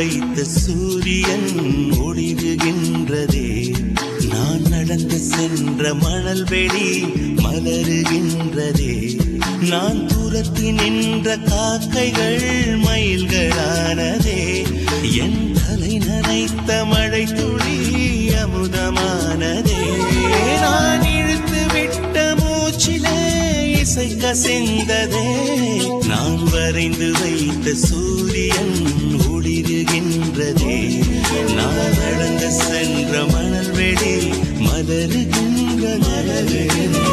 வைத்த சூரியன் ஒளிருகின்றதே நான் நடந்து சென்ற மணல் வெளி மலருகின்றதே நான் தூரத்து நின்ற காக்கைகள் மயில்களானதே என் தலை நனைத்த மழை துளி அமுதமானதே நான் இழுத்து விட்ட மூச்சிலே இசை கசிந்ததே நான் வரைந்து வைத்த சூரியன் ஒளிருகின்றதே நான் நடந்து சென்ற மணல் வெளி மலருகின்ற மலருகின்ற